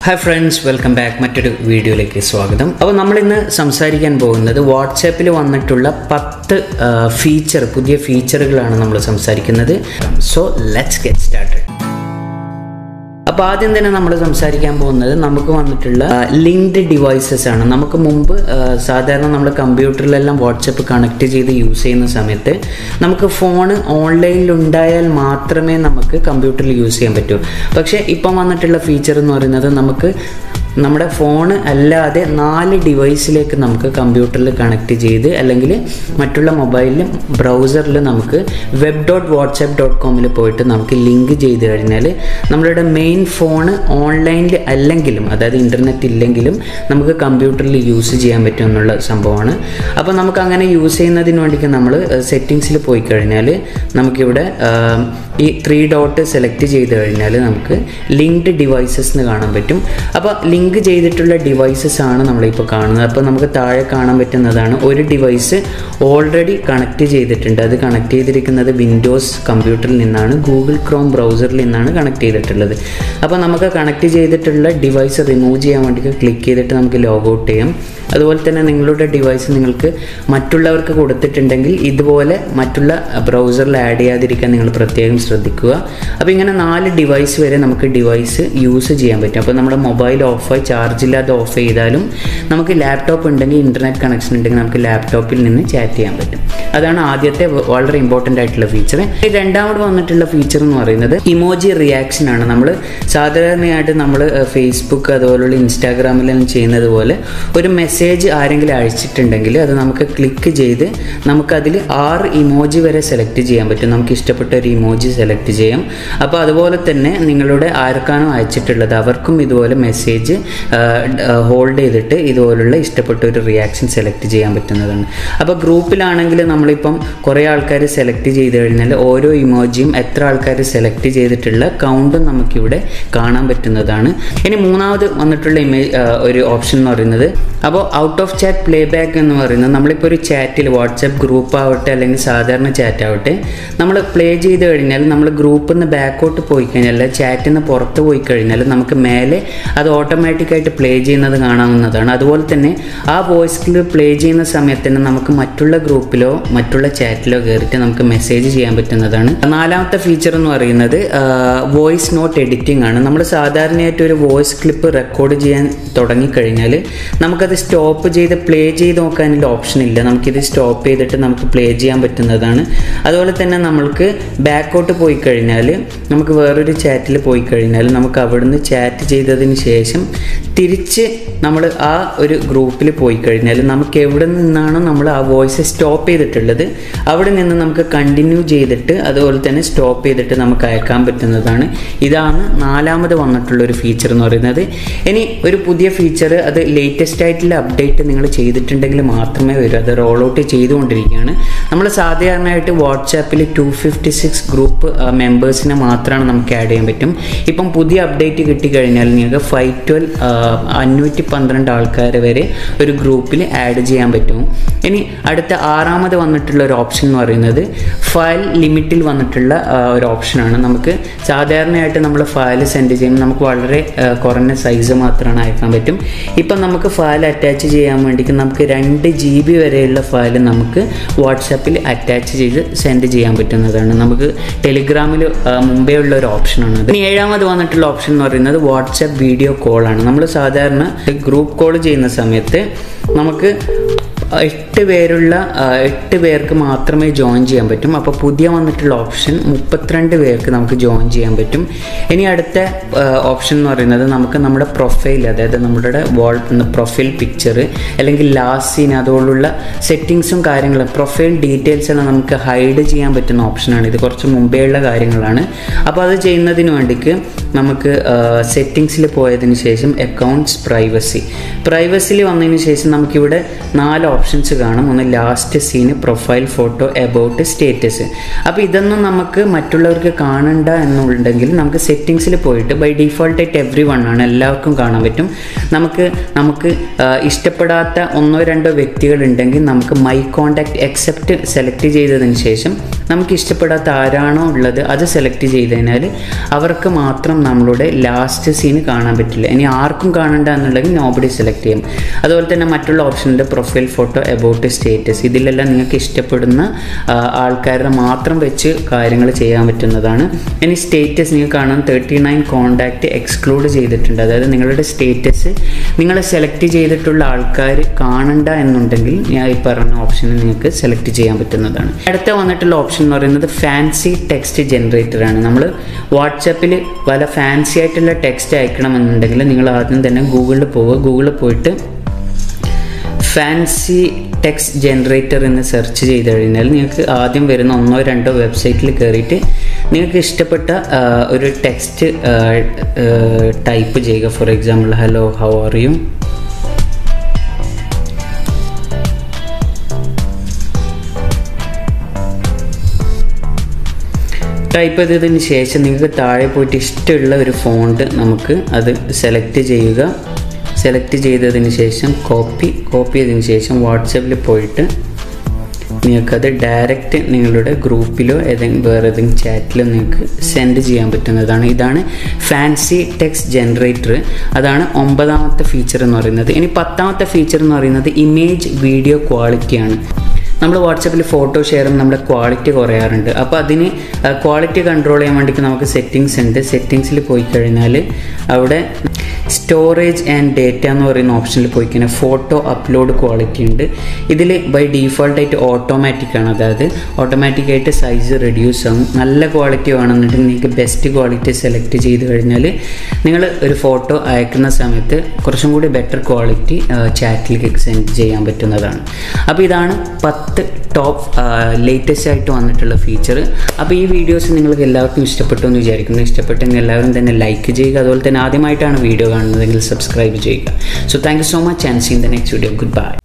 hi friends welcome back മറ്റൊരു വീഡിയോയിലേക്ക് സ്വാഗതം അപ്പോൾ നമ്മൾ ഇന്ന് സംസാരിക്കാൻ പോകുന്നത് വാട്സാപ്പിൽ വന്നിട്ടുള്ള പത്ത് ഫീച്ചർ പുതിയ ഫീച്ചറുകളാണ് നമ്മൾ സംസാരിക്കുന്നത് സോ ലെറ്റ്സ് ഗെറ്റ് സ്റ്റാർട്ടഡ് അപ്പോൾ ആദ്യം തന്നെ നമ്മൾ സംസാരിക്കാൻ പോകുന്നത് നമുക്ക് വന്നിട്ടുള്ള ലിങ്ക്ഡ് ഡിവൈസസ് ആണ് നമുക്ക് മുമ്പ് ആ, സാധാരണ നമ്മുടെ കമ്പ്യൂട്ടറിലെല്ലാം വാട്സപ്പ് കണക്ട് ചെയ്ത് യൂസ് ചെയ്യുന്ന സമയത്ത് നമുക്ക് ഫോൺ ഓൺലൈനിൽ ഉണ്ടായാൽ മാത്രമേ നമുക്ക് കമ്പ്യൂട്ടറിൽ യൂസ് ചെയ്യാൻ പറ്റൂ പക്ഷേ ഇപ്പം വന്നിട്ടുള്ള ഫീച്ചർ എന്ന് പറയുന്നത് നമുക്ക് നമ്മുടെ ഫോണ് അല്ലാതെ നാല് ഡിവൈസിലേക്ക് നമുക്ക് കമ്പ്യൂട്ടറിൽ കണക്ട് ചെയ്ത് അല്ലെങ്കിൽ മറ്റുള്ള മൊബൈലിലും ബ്രൗസറിൽ നമുക്ക് വെബ് ഡോട്ട് വാട്സാപ്പ് ഡോട്ട് കോമിൽ പോയിട്ട് നമുക്ക് ലിങ്ക് ചെയ്ത് കഴിഞ്ഞാൽ നമ്മളുടെ മെയിൻ ഫോണ് ഓൺലൈനിൽ അല്ലെങ്കിലും അതായത് ഇൻ്റർനെറ്റ് ഇല്ലെങ്കിലും നമുക്ക് കമ്പ്യൂട്ടറിൽ യൂസ് ചെയ്യാൻ പറ്റും എന്നുള്ള സംഭവമാണ് അപ്പോൾ നമുക്ക് അങ്ങനെ യൂസ് ചെയ്യുന്നതിന് വേണ്ടിയിട്ട് നമ്മൾ സെറ്റിങ്സിൽ പോയി കഴിഞ്ഞാൽ നമുക്കിവിടെ ആ, ഈ ത്രീ ഡോട്ട് സെലക്ട് ചെയ്ത് കഴിഞ്ഞാൽ നമുക്ക് ലിങ്ക്ഡ് ഡിവൈസസ് എന്ന് കാണാൻ പറ്റും അപ്പോൾ ലിങ്ക് ചെയ്തിട്ടുള്ള ഡിവൈസസ് ആണ് നമ്മളിപ്പോൾ കാണുന്നത് അപ്പോൾ നമുക്ക് താഴെ കാണാൻ പറ്റുന്നതാണ് ഒരു ഡിവൈസ് ഓൾറെഡി കണക്ട് ചെയ്തിട്ടുണ്ട് അത് കണക്ട് ചെയ്തിരിക്കുന്നത് വിൻഡോസ് കമ്പ്യൂട്ടറിൽ നിന്നാണ് ഗൂഗിൾ ക്രോം ബ്രൗസറിൽ നിന്നാണ് കണക്ട് ചെയ്തിട്ടുള്ളത് അപ്പോൾ നമുക്ക് കണക്ട് ചെയ്തിട്ടുള്ള ഡിവൈസ് റിമൂവ് ചെയ്യാൻ വേണ്ടി ക്ലിക്ക് ചെയ്തിട്ട് നമുക്ക് ലോഗ് ഔട്ട് ചെയ്യാം അതുപോലെ തന്നെ നിങ്ങളുടെ ഡിവൈസ് നിങ്ങൾക്ക് മറ്റുള്ളവർക്ക് കൊടുത്തിട്ടുണ്ടെങ്കിൽ ഇതുപോലെ മറ്റുള്ള ബ്രൗസറിൽ ആഡ് ചെയ്യാതിരിക്കാൻ നിങ്ങൾ പ്രത്യേകം ശ്രദ്ധിക്കുക അപ്പോൾ ഇങ്ങനെ നാല് ഡിവൈസ് വരെ നമുക്ക് ഡിവൈസ് യൂസ് ചെയ്യാൻ പറ്റും അപ്പോൾ നമ്മുടെ മൊബൈൽ ഓഫായി ചാർജ് ഇല്ലാതെ ഓഫ് ചെയ്താലും നമുക്ക് ലാപ്ടോപ്പ് ഉണ്ടെങ്കിൽ ഇൻ്റർനെറ്റ് കണക്ഷൻ ഉണ്ടെങ്കിൽ നമുക്ക് ലാപ്ടോപ്പിൽ നിന്ന് ചാറ്റ് ചെയ്യാൻ പറ്റും അതാണ് ആദ്യത്തെ വ- വളരെ ഇമ്പോർട്ടൻ്റ് ആയിട്ടുള്ള ഫീച്ചർ രണ്ടാമത് വന്നിട്ടുള്ള ഫീച്ചർ എന്ന് പറയുന്നത് ഇമോജി റിയാക്ഷൻ ആണ് നമ്മൾ സാധാരണയായിട്ട് നമ്മൾ ഫേസ്ബുക്ക് അതുപോലുള്ള ഇൻസ്റ്റാഗ്രാമിലെല്ലാം ചെയ്യുന്നത് പോലെ ഒരു മെസ്സേജ് ആരെങ്കിലും അയച്ചിട്ടുണ്ടെങ്കിൽ അത് നമുക്ക് ക്ലിക്ക് ചെയ്ത് നമുക്കതിൽ ആറ് ഇമോജി വരെ സെലക്ട് ചെയ്യാൻ പറ്റും നമുക്ക് ഇഷ്ടപ്പെട്ട ഒരു ഇമോജി സെലക്ട് ചെയ്യാം അപ്പോൾ അതുപോലെ തന്നെ നിങ്ങളുടെ ആർക്കാണോ അയച്ചിട്ടുള്ളത് അവർക്കും ഇതുപോലെ മെസ്സേജ് ഹോൾഡ് ചെയ്തിട്ട് ഇതുപോലുള്ള ഇഷ്ടപ്പെട്ട ഒരു റിയാക്ഷൻ സെലക്ട് ചെയ്യാൻ പറ്റുന്നതാണ് അപ്പോൾ ഗ്രൂപ്പിലാണെങ്കിൽ നമ്മളിപ്പം കുറേ ആൾക്കാർ സെലക്ട് ചെയ്ത് കഴിഞ്ഞാൽ ഓരോ ഇമോജിയും എത്ര ആൾക്കാർ സെലക്ട് ചെയ്തിട്ടുള്ള കൗണ്ടും നമുക്കിവിടെ കാണാൻ പറ്റുന്നതാണ് ഇനി മൂന്നാമത് വന്നിട്ടുള്ള ഇമേജ് ഒരു ഓപ്ഷൻ എന്ന് പറയുന്നത് അപ്പോൾ out of chat play back എന്ന് പറയുന്നത് നമ്മളിപ്പോൾ ഒരു ചാറ്റിൽ വാട്സാപ്പ് ഗ്രൂപ്പ് ആവട്ടെ അല്ലെങ്കിൽ സാധാരണ ചാറ്റ് ആവട്ടെ നമ്മൾ പ്ലേ ചെയ്ത് കഴിഞ്ഞാൽ നമ്മൾ ഗ്രൂപ്പിൽ നിന്ന് ബാക്കോട്ട് പോയി കഴിഞ്ഞാൽ ചാറ്റിൽ നിന്ന് പുറത്ത് പോയി കഴിഞ്ഞാൽ നമുക്ക് മേലെ അത് ഓട്ടോമാറ്റിക്കായിട്ട് പ്ലേ ചെയ്യുന്നത് കാണാവുന്നതാണ് അതുപോലെ തന്നെ ആ വോയിസ് ക്ലിപ്പ് പ്ലേ ചെയ്യുന്ന സമയത്ത് തന്നെ നമുക്ക് മറ്റുള്ള ഗ്രൂപ്പിലോ മറ്റുള്ള ചാറ്റിലോ കയറിയിട്ട് നമുക്ക് മെസ്സേജ് ചെയ്യാൻ പറ്റുന്നതാണ് നാലാമത്തെ ഫീച്ചർ എന്ന് പറയുന്നത് വോയിസ് നോട്ട് എഡിറ്റിംഗ് ആണ് നമ്മൾ സാധാരണയായിട്ട് ഒരു വോയിസ് ക്ലിപ്പ് റെക്കോർഡ് ചെയ്യാൻ തുടങ്ങിക്കഴിഞ്ഞാൽ നമുക്കത് സ്റ്റോപ്പ് ചെയ്ത് പ്ലേ ചെയ്ത് നോക്കാനുള്ള ഓപ്ഷൻ ഇല്ല നമുക്കിത് സ്റ്റോപ്പ് ചെയ്തിട്ട് നമുക്ക് പ്ലേ ചെയ്യാൻ പറ്റുന്നതാണ് അതുപോലെ തന്നെ നമ്മൾക്ക് ബാക്കോട്ട് പോയി കഴിഞ്ഞാൽ നമുക്ക് വേറൊരു ചാറ്റിൽ പോയി കഴിഞ്ഞാൽ നമുക്ക് അവിടുന്ന് ചാറ്റ് ചെയ്തതിന് ശേഷം തിരിച്ച് നമ്മൾ ആ ഒരു ഗ്രൂപ്പിൽ പോയി കഴിഞ്ഞാൽ നമുക്ക് എവിടെ നിന്നാണോ നമ്മൾ ആ വോയിസ് സ്റ്റോപ്പ് ചെയ്തിട്ടുള്ളത് അവിടെ നിന്ന് നമുക്ക് കണ്ടിന്യൂ ചെയ്തിട്ട് അതുപോലെ തന്നെ സ്റ്റോപ്പ് ചെയ്തിട്ട് നമുക്ക് അയക്കാൻ പറ്റുന്നതാണ് ഇതാണ് നാലാമത് വന്നിട്ടുള്ള ഒരു ഫീച്ചർ എന്ന് പറയുന്നത് ഇനി ഒരു പുതിയ ഫീച്ചർ അത് ലേറ്റസ്റ്റ് ആയിട്ടുള്ള അപ്ഡേറ്റ് നിങ്ങൾ ചെയ്തിട്ടുണ്ടെങ്കിൽ മാത്രമേ വരൂ അത് റോൾ ഔട്ട് ചെയ്തുകൊണ്ടിരിക്കുകയാണ് നമ്മൾ സാധാരണയായിട്ട് വാട്സാപ്പിൽ ടു ഫിഫ്റ്റി സിക്സ് ഗ്രൂപ്പ് മെമ്പേഴ്സിനെ മാത്രമാണ് നമുക്ക് ആഡ് ചെയ്യാൻ പറ്റും ഇപ്പം പുതിയ അപ്ഡേറ്റ് കിട്ടിക്കഴിഞ്ഞാൽ നിങ്ങൾക്ക് ഫൈവ് ട്വൽവ് അഞ്ഞൂറ്റി പന്ത്രണ്ട് ആൾക്കാർ വരെ ഒരു ഗ്രൂപ്പിൽ ആഡ് ചെയ്യാൻ പറ്റും ഇനി അടുത്ത ആറാമത് വന്നിട്ടുള്ള ഒരു ഓപ്ഷൻ എന്ന് പറയുന്നത് ഫയൽ ലിമിറ്റിൽ വന്നിട്ടുള്ള ആ, ഒരു ഓപ്ഷനാണ് നമുക്ക് സാധാരണയായിട്ട് നമ്മൾ ഫയൽ സെൻഡ് ചെയ്യുമ്പോൾ നമുക്ക് വളരെ ആ, കുറഞ്ഞ സൈസ് മാത്രമാണ് അയക്കാൻ പറ്റും ഇപ്പം നമുക്ക് ഫയൽ അറ്റാച്ച് ചെയ്യാൻ വേണ്ടിയിട്ട് നമുക്ക് രണ്ട് ജി ബി വരെയുള്ള ഫയൽ നമുക്ക് വാട്സാപ്പിൽ അറ്റാച്ച് ചെയ്ത് സെൻഡ് ചെയ്യാൻ പറ്റുന്നതാണ് നമുക്ക് ടെലിഗ്രാമിൽ മുമ്പേ ഉള്ള ഒരു ഓപ്ഷനാണ് അത് ഇനി ഏഴാമത് വന്നിട്ടുള്ള ഓപ്ഷൻ എന്ന് പറയുന്നത് വാട്സാപ്പ് വീഡിയോ കോളാണ് നമ്മൾ സാധാരണ ഗ്രൂപ്പ് കോൾ ചെയ്യുന്ന സമയത്ത് നമുക്ക് എട്ട് പേരുള്ള ആ, എട്ട് പേർക്ക് മാത്രമേ ജോയിൻ ചെയ്യാൻ പറ്റും അപ്പോൾ പുതിയ വന്നിട്ടുള്ള ഓപ്ഷൻ മുപ്പത്തിരണ്ട് പേർക്ക് നമുക്ക് ജോയിൻ ചെയ്യാൻ പറ്റും ഇനി അടുത്ത ഓപ്ഷൻ എന്ന് പറയുന്നത് നമുക്ക് നമ്മുടെ പ്രൊഫൈൽ അതായത് നമ്മുടെ വാൾ പ്രൊഫൈൽ പിക്ചർ അല്ലെങ്കിൽ ലാസ്റ്റ് സീൻ അതുപോലുള്ള സെറ്റിങ്സും കാര്യങ്ങളും പ്രൊഫൈൽ ഡീറ്റെയിൽസ് എല്ലാം നമുക്ക് ഹൈഡ് ചെയ്യാൻ പറ്റുന്ന ഓപ്ഷനാണ് ഇത് കുറച്ച് മുമ്പേ ഉള്ള കാര്യങ്ങളാണ് അപ്പോൾ അത് ചെയ്യുന്നതിന് വേണ്ടിക്ക് നമുക്ക് സെറ്റിങ്സിൽ പോയതിന് ശേഷം അക്കൗണ്ട്സ് പ്രൈവസി പ്രൈവസിയിൽ വന്നതിന് ശേഷം നമുക്കിവിടെ നാല് ഓപ്ഷൻസ് കാണും ഒന്ന് last seen profile photo about status അപ്പോൾ ഇതൊന്നും നമുക്ക് മറ്റുള്ളവർക്ക് കാണണ്ട എന്നുണ്ടെങ്കിൽ നമുക്ക് സെറ്റിങ്സിൽ പോയിട്ട് ബൈ ഡീഫോൾട്ട് ആയിട്ട് എവ്രി വൺ ആണ് എല്ലാവർക്കും കാണാൻ പറ്റും നമുക്ക് നമുക്ക് ആ, ഇഷ്ടപ്പെടാത്ത ഒന്നോ രണ്ടോ വ്യക്തികൾ ഉണ്ടെങ്കിൽ നമുക്ക് മൈ കോണ്ടാക്ട് എക്സെപ്റ്റ് സെലക്ട് ചെയ്തതിന് ശേഷം നമുക്ക് ഇഷ്ടപ്പെടാത്ത ആരാണോ ഉള്ളത് അത് സെലക്ട് ചെയ്ത് കഴിഞ്ഞാൽ അവർക്ക് മാത്രം നമ്മളുടെ ലാസ്റ്റ് സീന് കാണാൻ പറ്റില്ല ഇനി ആർക്കും കാണണ്ട എന്നുണ്ടെങ്കിൽ നോബഡി സെലക്ട് ചെയ്യും അതുപോലെ തന്നെ മറ്റുള്ള ഓപ്ഷനുണ്ട് പ്രൊഫൈൽ ഫോട്ടോ എബൌട്ട് സ്റ്റേറ്റസ് ഇതിലെല്ലാം നിങ്ങൾക്ക് ഇഷ്ടപ്പെടുന്ന ആ, ആൾക്കാരുടെ മാത്രം വെച്ച് കാര്യങ്ങൾ ചെയ്യാൻ പറ്റുന്നതാണ് ഇനി സ്റ്റേറ്റസ് നിങ്ങൾക്ക് കാണാം തേർട്ടി നയൻ കോണ്ടാക്റ്റ് എക്സ്ക്ലൂഡ് ചെയ്തിട്ടുണ്ട് അതായത് നിങ്ങളുടെ സ്റ്റേറ്റസ് നിങ്ങൾ സെലക്ട് ചെയ്തിട്ടുള്ള ആൾക്കാർ കാണണ്ട എന്നുണ്ടെങ്കിൽ ഞാൻ ഈ പറഞ്ഞ ഓപ്ഷൻ നിങ്ങൾക്ക് സെലക്ട് ചെയ്യാൻ പറ്റുന്നതാണ് അടുത്ത വന്നിട്ടുള്ള ഓപ്ഷൻ എന്ന് പറയുന്നത് ഫാൻസി ടെക്സ്റ്റ് ജനറേറ്റർ ആണ് നമ്മൾ വാട്സാപ്പിൽ പല ഫാൻസി ആയിട്ടുള്ള ടെക്സ്റ്റ് അയക്കണമെന്നുണ്ടെങ്കിൽ നിങ്ങൾ ആദ്യം തന്നെ ഗൂഗിളിൽ പോവുക ഗൂഗിളിൽ പോയിട്ട് ഫാൻസി ടെക്സ്റ്റ് ജനറേറ്റർ എന്ന് സെർച്ച് ചെയ്ത് കഴിഞ്ഞാൽ നിങ്ങൾക്ക് ആദ്യം വരുന്ന ഒന്നോ രണ്ടോ വെബ്സൈറ്റിൽ കയറിയിട്ട് നിങ്ങൾക്ക് ഇഷ്ടപ്പെട്ട ആ, ഒരു ടെക്സ്റ്റ് ടൈപ്പ് ചെയ്യുക for example hello how are you type ചെയ്തതിന് ശേഷം നിങ്ങൾക്ക് താഴെ പോയിട്ട് ഇഷ്ടമുള്ള ഒരു ഫോണ്ട് നമുക്ക് അത് സെലക്ട് ചെയ്യുക സെലക്ട് ചെയ്തതിന് ശേഷം കോപ്പി കോപ്പി ചെയ്തതിന് ശേഷം വാട്സപ്പിൽ പോയിട്ട് നിങ്ങൾക്കത് ഡയറക്റ്റ് നിങ്ങളുടെ ഗ്രൂപ്പിലോ ഏതെങ്കിലും വേറെ ഏതെങ്കിലും ചാറ്റിലോ നിങ്ങൾക്ക് സെൻഡ് ചെയ്യാൻ പറ്റുന്നതാണ് ഇതാണ് ഫാൻസി ടെക്സ്റ്റ് ജനറേറ്റർ അതാണ് ഒമ്പതാമത്തെ ഫീച്ചർ എന്ന് പറയുന്നത് ഇനി പത്താമത്തെ ഫീച്ചർ എന്ന് പറയുന്നത് ഇമേജ് വീഡിയോ ക്വാളിറ്റിയാണ് നമ്മൾ വാട്സപ്പിൽ ഫോട്ടോ ഷെയർ ചെയ്യുമ്പോൾ നമ്മുടെ ക്വാളിറ്റി കുറയാറുണ്ട് അപ്പോൾ അതിന് ക്വാളിറ്റി കൺട്രോൾ ചെയ്യാൻ വേണ്ടിയിട്ട് നമുക്ക് സെറ്റിങ്സ് ഉണ്ട് സെറ്റിങ്സിൽ പോയി കഴിഞ്ഞാൽ അവിടെ സ്റ്റോറേജ് ആൻഡ് ഡേറ്റ എന്ന് പറയുന്ന ഓപ്ഷനിൽ പോയി കഴിഞ്ഞാൽ ഫോട്ടോ അപ്ലോഡ് ക്വാളിറ്റി ഉണ്ട് ഇതിൽ ബൈ ഡീഫോൾട്ട് ആയിട്ട് ഓട്ടോമാറ്റിക് ആണ് അതായത് ഓട്ടോമാറ്റിക് ആയിട്ട് സൈസ് റെഡ്യൂസ് ആകും നല്ല ക്വാളിറ്റി വേണമെന്നുണ്ടെങ്കിൽ നിങ്ങൾക്ക് ബെസ്റ്റ് ക്വാളിറ്റി സെലക്ട് ചെയ്ത് കഴിഞ്ഞാൽ നിങ്ങൾ ഒരു ഫോട്ടോ അയക്കുന്ന സമയത്ത് കുറച്ചും കൂടി ബെറ്റർ ക്വാളിറ്റി ചാറ്റിലേക്ക് സെൻഡ് ചെയ്യാൻ പറ്റുന്നതാണ് അപ്പോൾ ഇതാണ് പത്ത് ടോപ്പ് ലേറ്റസ്റ്റ് ആയിട്ട് വന്നിട്ടുള്ള ഫീച്ചർ അപ്പോൾ ഈ വീഡിയോസ് നിങ്ങൾക്ക് എല്ലാവർക്കും ഇഷ്ടപ്പെട്ടു എന്ന് വിചാരിക്കുന്നു ഇഷ്ടപ്പെട്ടെങ്കിൽ എല്ലാവരും തന്നെ ലൈക്ക് ചെയ്യുക അതുപോലെ തന്നെ ആദ്യമായിട്ടാണ് വീഡിയോ കാണുന്നതെങ്കിൽ സബ്സ്ക്രൈബ് ചെയ്യുക so thank you so much and seen the next video good by